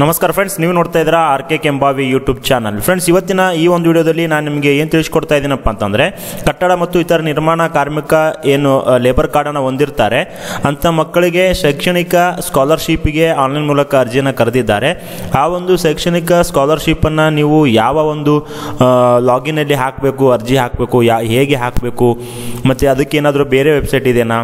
ನಮಸ್ಕಾರ ಫ್ರೆಂಡ್ಸ್ ನೀವು ನೋಡ್ತಾ ಇದ್ದೀರಾ R K Kembhavi YouTube channel friends ಇವತ್ತಿನ ಈ ಒಂದು ವಿಡಿಯೋದಲ್ಲಿ ನಾನು ನಿಮಗೆ ಏನು ತಿಳಿಸ್ಕೊಡ್ತಾ ಇದ್ದೀನಪ್ಪ ಅಂತಂದರೆ ಕಟ್ಟಡ ಮತ್ತು ಇತರ ನಿರ್ಮಾಣ ಕಾರ್ಮಿಕ ಏನು ಲೇಬರ್ ಕಾರ್ಡನ್ನು ಹೊಂದಿರ್ತಾರೆ ಅಂಥ ಮಕ್ಕಳಿಗೆ ಶೈಕ್ಷಣಿಕ ಸ್ಕಾಲರ್ಶಿಪ್ಗೆ ಆನ್ಲೈನ್ ಮೂಲಕ ಅರ್ಜಿಯನ್ನು ಕರೆದಿದ್ದಾರೆ ಆ ಒಂದು ಶೈಕ್ಷಣಿಕ ಸ್ಕಾಲರ್ಶಿಪ್ಪನ್ನು ನೀವು ಯಾವ ಒಂದು ಲಾಗಿನಲ್ಲಿ ಹಾಕಬೇಕು ಅರ್ಜಿ ಹಾಕಬೇಕು ಯಾ ಹೇಗೆ ಹಾಕಬೇಕು ಮತ್ತು ಅದಕ್ಕೇನಾದರೂ ಬೇರೆ ವೆಬ್ಸೈಟ್ ಇದೆಯಾ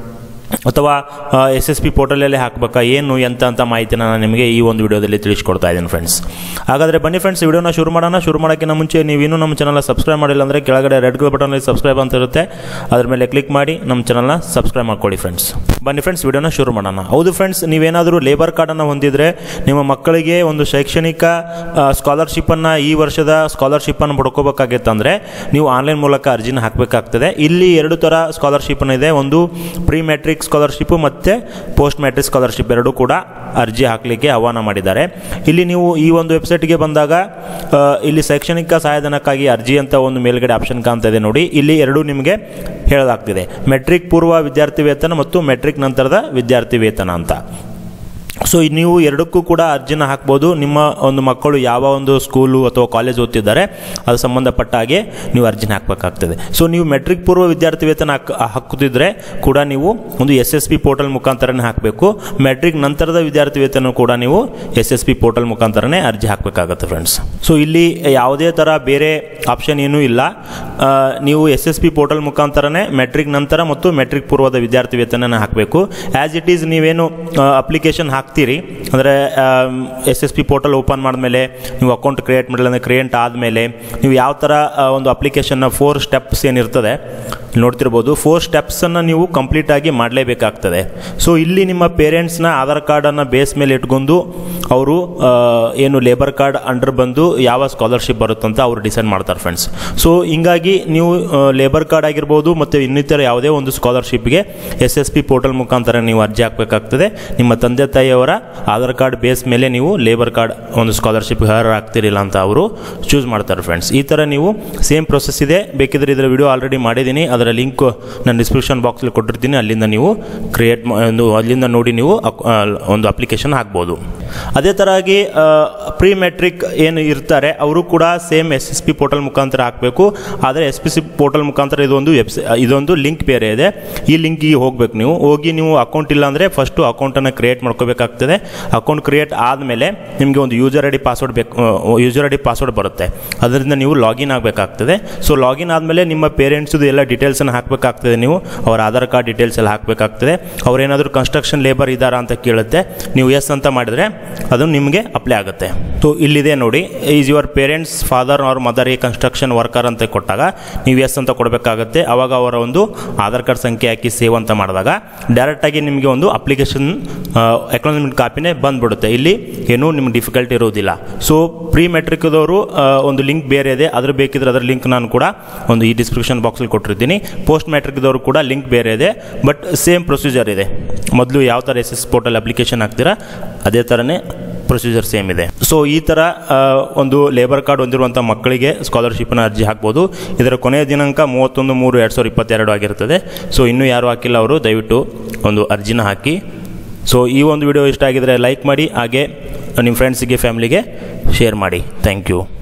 ಅಥವಾ ಎಸ್ ಎಸ್ ಪಿ ಪೋರ್ಟಲಲ್ಲಿ ಹಾಕಬೇಕಾ ಏನು ಎಂತ ಅಂತ ಮಾಹಿತಿನ ನಾನು ನಿಮಗೆ ಈ ಒಂದು ವಿಡಿಯೋದಲ್ಲಿ ತಿಳಿಸ್ಕೊಡ್ತಾ ಇದ್ದೀನಿ ಫ್ರೆಂಡ್ಸ್ ಹಾಗಾದರೆ ಬನ್ನಿ ಫ್ರೆಂಡ್ಸ್ ವಿಡಿಯೋನ ಶುರು ಮಾಡೋಣ ಶುರು ಮಾಡೋಕ್ಕಿಂತ ಮುಂಚೆ ನೀವು ಇನ್ನೂ ನಮ್ಮ ಚಾನಲ್ನ ಸಬ್ಸ್ಕ್ರೈಬ್ ಮಾಡಿಲ್ಲ ಅಂದರೆ ಕೆಳಗಡೆ ರೆಡ್ ಕಲರ್ ಬಟನಲ್ಲಿ ಸಬ್ಸ್ಕ್ರೈಬ್ ಅಂತ ಇರುತ್ತೆ ಅದ್ರ ಮೇಲೆ ಕ್ಲಿಕ್ ಮಾಡಿ ನಮ್ಮ ಚಾನಲ್ನ ಸಬ್ಸ್ಕ್ರೈಬ್ ಮಾಡ್ಕೊಳ್ಳಿ ಫ್ರೆಂಡ್ಸ್ ಬನ್ನಿ ಫ್ರೆಂಡ್ಸ್ ವಿಡಿಯೋನ ಶುರು ಮಾಡೋಣ ಹೌದು ಫ್ರೆಂಡ್ಸ್ ನೀವೇನಾದರೂ ಲೇಬರ್ ಕಾರ್ಡನ್ನು ಹೊಂದಿದ್ರೆ ನಿಮ್ಮ ಮಕ್ಕಳಿಗೆ ಒಂದು ಶೈಕ್ಷಣಿಕ ಸ್ಕಾಲರ್ಶಿಪ್ಪನ್ನು ಈ ವರ್ಷದ ಸ್ಕಾಲರ್ಶಿಪ್ಪನ್ನು ಪಡ್ಕೋಬೇಕಾಗಿತ್ತಂದರೆ ನೀವು ಆನ್ಲೈನ್ ಮೂಲಕ ಅರ್ಜಿನ ಹಾಕಬೇಕಾಗ್ತದೆ ಇಲ್ಲಿ ಎರಡು ಥರ ಸ್ಕಾಲರ್ಶಿಪ್ಪನ್ನು ಇದೆ ಒಂದು ಪ್ರೀ ಮ್ಯಾಟ್ರಿಕ್ ಸ್ಕಾಲರ್ಶಿಪ್ಪು ಮತ್ತು ಪೋಸ್ಟ್ ಮ್ಯಾಟ್ರಿಕ್ ಸ್ಕಾಲರ್ಶಿಪ್ ಎರಡೂ ಕೂಡ ಅರ್ಜಿ ಹಾಕಲಿಕ್ಕೆ ಆಹ್ವಾನ ಮಾಡಿದ್ದಾರೆ ಇಲ್ಲಿ ನೀವು ಈ ಒಂದು ವೆಬ್ಸೈಟ್ಗೆ ಬಂದಾಗ ಆ, ಇಲ್ಲಿ ಶೈಕ್ಷಣಿಕ ಸಹಾಯಧನಕ್ಕಾಗಿ ಅರ್ಜಿ ಅಂತ ಒಂದು ಮೇಲ್ಗಡೆ ಆಪ್ಷನ್ ಕಾಣ್ತಾ ಇದೆ ನೋಡಿ ಇಲ್ಲಿ ಎರಡೂ ನಿಮಗೆ ಹೇಳಲಾಗ್ತಿದೆ ಮೆಟ್ರಿಕ್ ಪೂರ್ವ ವಿದ್ಯಾರ್ಥಿ ವೇತನ ಮತ್ತು ಮೆಟ್ರಿಕ್ ನಂತರದ ವಿದ್ಯಾರ್ಥಿ ವೇತನ ಅಂತ ಸೊ ನೀವು ಎರಡಕ್ಕೂ ಕೂಡ ಅರ್ಜಿನ ಹಾಕ್ಬೋದು ನಿಮ್ಮ ಒಂದು ಮಕ್ಕಳು ಯಾವ ಒಂದು ಸ್ಕೂಲು ಅಥವಾ ಕಾಲೇಜ್ ಓದ್ತಿದ್ದಾರೆ ಅದು ಸಂಬಂಧಪಟ್ಟ ಹಾಗೆ ನೀವು ಅರ್ಜಿನ ಹಾಕಬೇಕಾಗ್ತದೆ ಸೊ ನೀವು ಮೆಟ್ರಿಕ್ ಪೂರ್ವ ವಿದ್ಯಾರ್ಥಿ ವೇತನ ಹಾಕ್ ಹಾಕುತ್ತಿದ್ರೆ ಕೂಡ ನೀವು ಒಂದು ಎಸ್ ಎಸ್ ಪಿ ಪೋರ್ಟಲ್ ಮುಖಾಂತರನೇ ಹಾಕಬೇಕು ಮೆಟ್ರಿಕ್ ನಂತರದ ವಿದ್ಯಾರ್ಥಿ ವೇತನ ಕೂಡ ನೀವು ಎಸ್ ಎಸ್ ಪಿ ಪೋರ್ಟಲ್ ಮುಖಾಂತರನೇ ಅರ್ಜಿ ಹಾಕಬೇಕಾಗತ್ತೆ ಫ್ರೆಂಡ್ಸ್ ಸೊ ಇಲ್ಲಿ ಯಾವುದೇ ಥರ ಬೇರೆ ಆಪ್ಷನ್ ಏನೂ ಇಲ್ಲ ಆ, ನೀವು ಎಸ್ ಎಸ್ ಪಿ ಪೋರ್ಟಲ್ ಮುಖಾಂತರನೇ ಮೆಟ್ರಿಕ್ ನಂತರ ಮತ್ತು ಮೆಟ್ರಿಕ್ ಪೂರ್ವದ ವಿದ್ಯಾರ್ಥಿ ವೇತನ ಹಾಕಬೇಕು ಆ್ಯಸ್ ಇಟ್ ಈಸ್ ನೀವೇನು ಅಪ್ಲಿಕೇಶನ್ ಹಾಕ್ತೀರಿ ಅಂದರೆ S S P portal open ಮಾಡಿದ್ಮೇಲೆ ನೀವು ಅಕೌಂಟ್ ಕ್ರಿಯೇಟ್ ಮಾಡಿಲ್ಲ ಅಂದರೆ ಕ್ರಿಯೇಟ್ ಆದಮೇಲೆ ನೀವು ಯಾವ ಥರ ಆ, ಒಂದು ಅಪ್ಲಿಕೇಶನ್ನ ಫೋರ್ ಸ್ಟೆಪ್ಸ್ ಏನಿರ್ತದೆ ನೋಡ್ತಿರ್ಬೋದು ಫೋರ್ ಸ್ಟೆಪ್ಸನ್ನು ನೀವು ಕಂಪ್ಲೀಟಾಗಿ ಮಾಡಲೇಬೇಕಾಗ್ತದೆ ಸೊ ಇಲ್ಲಿ ನಿಮ್ಮ ಪೇರೆಂಟ್ಸ್ನ ಆಧಾರ್ ಕಾರ್ಡನ್ನು ಬೇಸ್ ಮೇಲೆ ಇಟ್ಕೊಂಡು ಅವರು ಆ, ಏನು ಲೇಬರ್ ಕಾರ್ಡ್ ಅಂಡರ್ ಬಂದು ಯಾವ ಸ್ಕಾಲರ್ಶಿಪ್ ಬರುತ್ತಂತ ಅವರು ಡಿಸೈಡ್ ಮಾಡ್ತಾರೆ ಫ್ರೆಂಡ್ಸ್ ಸೊ ಹಿಂಗಾಗಿ ನೀವು ಲೇಬರ್ ಕಾರ್ಡ್ ಆಗಿರ್ಬೋದು ಮತ್ತು ಇನ್ನಿತರ ಯಾವುದೇ ಒಂದು ಸ್ಕಾಲರ್ಶಿಪ್ಗೆ ಎಸ್ ಎಸ್ ಪಿ ಪೋರ್ಟಲ್ ಮುಖಾಂತರ ನೀವು ಅರ್ಜಿ ಹಾಕಬೇಕಾಗ್ತದೆ ನಿಮ್ಮ ತಂದೆ ತಾಯಿಯವರ ಆಧಾರ್ ಕಾರ್ಡ್ ಬೇಸ್ ಮೇಲೆ ನೀವು ಲೇಬರ್ ಕಾರ್ಡ್ ಒಂದು ಸ್ಕಾಲರ್ಶಿಪ್ ಅರ್ಹ ಆಗ್ತಿರಿಲ್ಲ ಅಂತ ಅವರು ಚೂಸ್ ಮಾಡ್ತಾರೆ ಫ್ರೆಂಡ್ಸ್ ಈ ಥರ ನೀವು ಸೇಮ್ ಪ್ರೊಸೆಸ್ ಇದೆ ಬೇಕಿದ್ರೆ ಇದರ ವಿಡಿಯೋ ಆಲ್ರೆಡಿ ಮಾಡಿದ್ದೀನಿ ಅದರ ಲಿಂಕ್ ನಾನು ಡಿಸ್ಕ್ರಿಪ್ಷನ್ ಬಾಕ್ಸಲ್ಲಿ ಕೊಟ್ಟಿರ್ತೀನಿ ಅಲ್ಲಿಂದ ನೀವು ಕ್ರಿಯೇಟ್ ಒಂದು ಅಲ್ಲಿಂದ ನೋಡಿ ನೀವು ಅಕ್- ಆ, ಒಂದು ಅಪ್ಲಿಕೇಶನ್ ಹಾಕ್ಬೋದು ಅದೇ ಥರವಾಗಿ ಪ್ರೀ ಮೆಟ್ರಿಕ್ ಏನು ಇರ್ತಾರೆ ಅವರು ಕೂಡ same S S P portal ಮುಖಾಂತರ ಹಾಕಬೇಕು ಆದರೆ ಎಸ್ ಪಿ ಸಿ ಪೋರ್ಟಲ್ ಮುಖಾಂತರ ಇದೊಂದು ವೆಬ್ಸೈ ಇದೊಂದು ಲಿಂಕ್ ಬೇರೆ ಇದೆ ಈ ಲಿಂಕಿಗೆ ಹೋಗ್ಬೇಕು ನೀವು ಹೋಗಿ ನೀವು ಅಕೌಂಟ್ ಇಲ್ಲ ಅಂದರೆ ಫಸ್ಟು ಅಕೌಂಟನ್ನು ಕ್ರಿಯೇಟ್ ಮಾಡ್ಕೋಬೇಕಾಗ್ತದೆ ಅಕೌಂಟ್ ಕ್ರಿಯೇಟ್ ಆದಮೇಲೆ ನಿಮಗೆ ಒಂದು ಯೂಸರ್ ಐ ಡಿ ಪಾಸ್ವರ್ಡ್ ಬೇಕು ಯೂಸರ್ ಐ ಡಿ ಪಾಸ್ವರ್ಡ್ ಬರುತ್ತೆ ಅದರಿಂದ ನೀವು ಲಾಗಿನ್ ಆಗಬೇಕಾಗ್ತದೆ ಸೊ ಲಾಗಿನ್ ಆದಮೇಲೆ ನಿಮ್ಮ ಪೇರೆಂಟ್ಸ್ದು ಎಲ್ಲ ಡೀಟೇಲ್ಸನ್ನು ಹಾಕಬೇಕಾಗ್ತದೆ ನೀವು ಅವರ ಆಧಾರ್ ಕಾರ್ಡ್ ಡೀಟೇಲ್ಸ್ ಎಲ್ಲ ಹಾಕಬೇಕಾಗ್ತದೆ ಅವ್ರೇನಾದರೂ ಕನ್ಸ್ಟ್ರಕ್ಷನ್ ಲೇಬರ್ ಇದ್ದಾರಾ ಅಂತ ಕೇಳುತ್ತೆ ನೀವು ಎಸ್ ಅಂತ ಮಾಡಿದ್ರೆ ಅದು ನಿಮಗೆ ಅಪ್ಲೈ ಆಗುತ್ತೆ ಸೊ ಇಲ್ಲಿದೆ ನೋಡಿ is your parents father or mother ಈ ಕನ್ಸ್ಟ್ರಕ್ಷನ್ ವರ್ಕರ್ ಅಂತ ಕೊಟ್ಟಾಗ ನೀವು ಎಸ್ ಅಂತ ಕೊಡಬೇಕಾಗತ್ತೆ ಅವಾಗ ಅವರ ಒಂದು ಆಧಾರ್ ಕಾರ್ಡ್ ಸಂಖ್ಯೆ ಹಾಕಿ ಸೇವ್ ಅಂತ ಮಾಡಿದಾಗ ಡೈರೆಕ್ಟಾಗಿ ನಿಮಗೆ ಒಂದು ಅಪ್ಲಿಕೇಶನ್ ಎಕನಾಮಿಕ್ ಕಾಪಿನೇ ಬಂದ್ಬಿಡುತ್ತೆ ಇಲ್ಲಿ ಏನೂ ನಿಮ್ಗೆ ಡಿಫಿಕಲ್ಟಿ ಇರೋದಿಲ್ಲ ಸೊ ಪ್ರೀ ಮೆಟ್ರಿಕ್ದವರು ಒಂದು ಲಿಂಕ್ ಬೇರೆ ಇದೆ ಅದ್ರ ಬೇಕಿದ್ರೆ ಅದರ ಲಿಂಕ್ ನಾನು ಕೂಡ ಒಂದು ಈ ಡಿಸ್ಕ್ರಿಪ್ಷನ್ ಬಾಕ್ಸಲ್ಲಿ ಕೊಟ್ಟಿರ್ತೀನಿ ಪೋಸ್ಟ್ ಮ್ಯಾಟ್ರಿಕ್ದವರು ಕೂಡ ಲಿಂಕ್ ಬೇರೆ ಇದೆ ಬಟ್ ಸೇಮ್ ಪ್ರೊಸೀಜರ್ ಇದೆ ಮೊದಲು ಯಾವ ಥರ ಎಸ್ ಎಸ್ ಪೋರ್ಟಲ್ ಅಪ್ಲಿಕೇಶನ್ ಹಾಕ್ತೀರಾ ಅದೇ ಥರನೇ ಪ್ರೊಸೀಜರ್ ಸೇಮ್ ಇದೆ ಸೊ ಈ ಥರ ಆ, ಒಂದು ಲೇಬರ್ ಕಾರ್ಡ್ ಹೊಂದಿರುವಂಥ ಮಕ್ಕಳಿಗೆ ಸ್ಕಾಲರ್ಶಿಪ್ನ ಅರ್ಜಿ ಹಾಕ್ಬೋದು ಇದರ ಕೊನೆಯ ದಿನಾಂಕ ಮೂವತ್ತೊಂದು ಮೂರು ಎರಡು ಸಾವಿರದ ಇಪ್ಪತ್ತೆರಡು ಆಗಿರ್ತದೆ ಸೊ ಇನ್ನೂ ಯಾರು ಹಾಕಿಲ್ಲ ಅವರು ದಯವಿಟ್ಟು ಒಂದು ಅರ್ಜಿನ ಹಾಕಿ ಸೊ ಈ ಒಂದು ವಿಡಿಯೋ ಇಷ್ಟ ಆಗಿದರೆ ಲೈಕ್ ಮಾಡಿ ಹಾಗೆ ನಿಮ್ಮ ಫ್ರೆಂಡ್ಸಿಗೆ ಫ್ಯಾಮಿಲಿಗೆ ಶೇರ್ ಮಾಡಿ ಥ್ಯಾಂಕ್ ಯು